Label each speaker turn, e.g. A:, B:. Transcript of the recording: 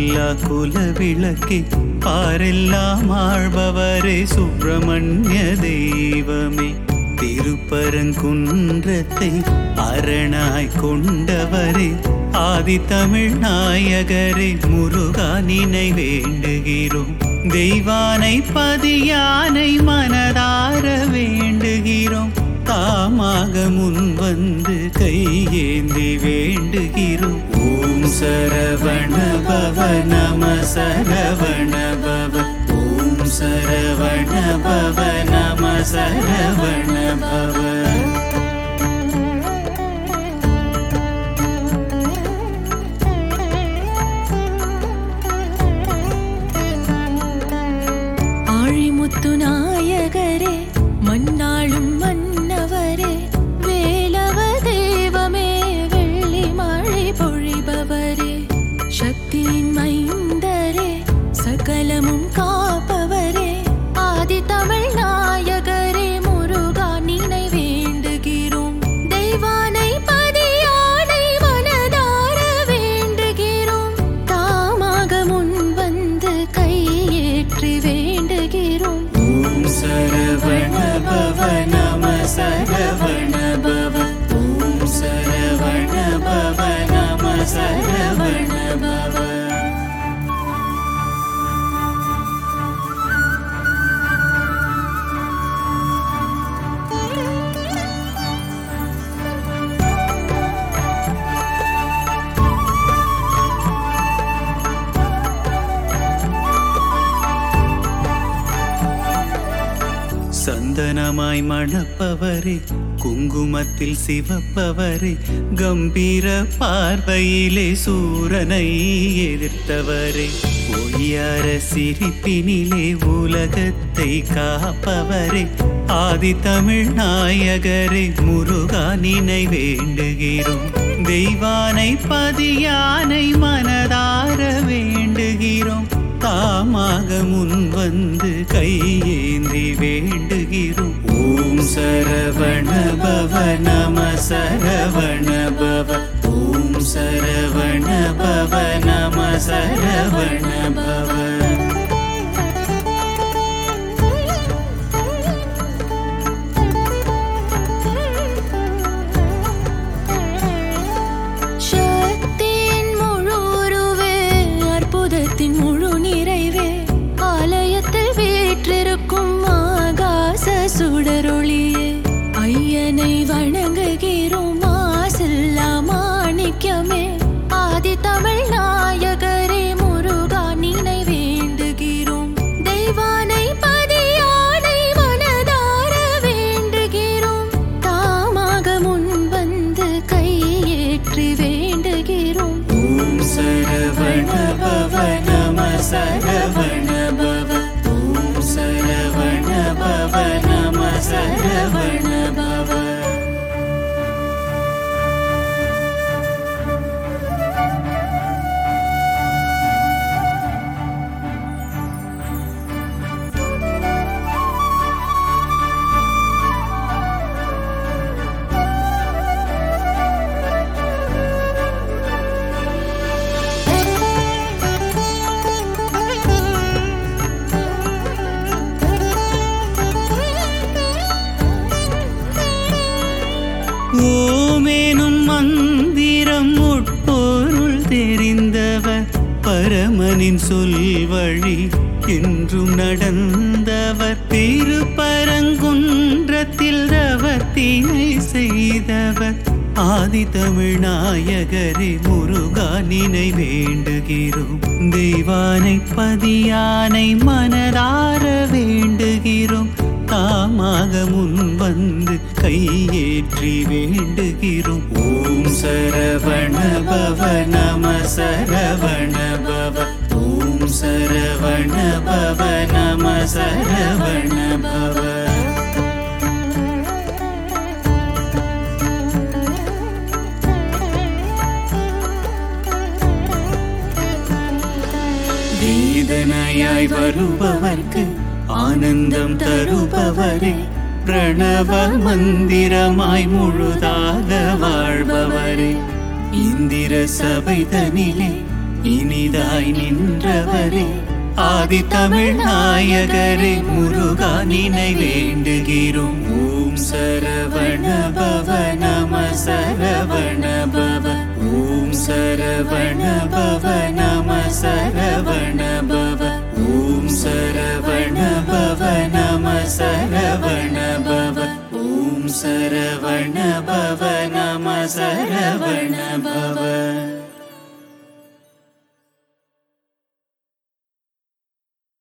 A: குறையில்லா குலவிளக்கே பாரெல்லாம் ஆழ்பவரே சுப்பிரமணிய தெய்வமே திருப்பரங்குன்றத்தை அரணாய் கொண்டவரே ஆதி தமிழ் நாயகரே முருகா நினை வேண்டுகிறோம் தெய்வானை பதியானை மனதார வேண்டுகிறோம் தாமாக முன் வந்து கையேந்தி வேண்டுகிறோம் ஓம் சரவண பவ நம சரவண பவ ஓம் சரவண பவ நம சரவண பவ
B: ஆழிமுத்து நாயகரே மண்ணாளும் மன்னவரே வேலவ தெய்வமே வெள்ளி மழை பொழிபவரே சக்தியின் மைந்தரே சகலமும் காப்பவரே ஆதி தமிழ் நாயகரே முருகா நினை வேண்டுகிறோம் தெய்வானை பதியானை மனதார வேண்டுகிறோம் தாமாக முன் வந்து கையேற்றி வேண்டுகிறோம்
A: ஓம் சரவண பவ நம சரவண பவ ஓம் சரவண பவ நம சரவண பவ சந்தனமாய் மணப்பவரே குங்குமத்தில் சிவப்பவரே கம்பீர பார்வையிலே சூரனை எதிர்த்தவரே ஒய்யார சிரிப்பினிலே உலகத்தை காப்பவரே ஆதி தமிழ் நாயகரே முருகா நினை வேண்டுகிறோம் தெய்வானை பதியானை மனதார வேண்டுகிறோம் தாமாக முன் வந்து கையேந்தி வேண்டுகிறோம் ஓம் சரவண பவ நம சரவண பவ ஓம் சரவண பவ நம சரவண பவ
B: சக்தியின் முழு உருவே அற்புதத்தின் முழு நிறைவே ஆலயத்தில் வீற்றிருக்கும் ஆகாச சுடரொளியே ஐயனை வணங்குகிறோம் மாசில்லா மாணிக்கமே ஆதி தமிழ் நாயகரே முருகா நினை வேண்டுகிறோம் தெய்வானை பதியானை மனதார வேண்டுகிறோம் தாமாக முன் வந்து கையேற்றி வேண்டுகிறோம்
A: ஓம் சரவண பவ நம சரவண பவ ஓம் சரவண பவ நம சரவண பவ ஓமேனும் மந்திரம் உட்பொருள் தெரிந்தவர் பரமனின் சொல் வழி என்றும் நடந்தவர் திருப்பரங்குன்றத்தில் ரவத்தினை செய்தவர் ஆதி தமிழ் நாயகரே முருகா நினை வேண்டுகிறோம் தெய்வானை பதியானை மனதார வேண்டுகிறோம் தாமாக முன் வந்து கையேற்றி வேண்டுகிறோம் ஓம் சரவண பவ நம சரவண பவ ஓம் சரவண பவ நம சரவண பவ வேதனையாய் வருபவர்க்கு ஆனந்தம் தருபவரே பிரணவ மந்திரமாய் முழுதாக வாழ்பவரே இந்திர சபை தனிலே இனிதாய் நின்றவரே ஆதி தமிழ் நாயகரே முருகா நினை வேண்டுகிறோம் ஓம் சரவண பவ நம சரவண பவ ஓம் சரவண பவ நம சரவண பவ ஓம் சரவண பவ நம சரவண பவ ஓம் சரவண பவ நம சரவண பவ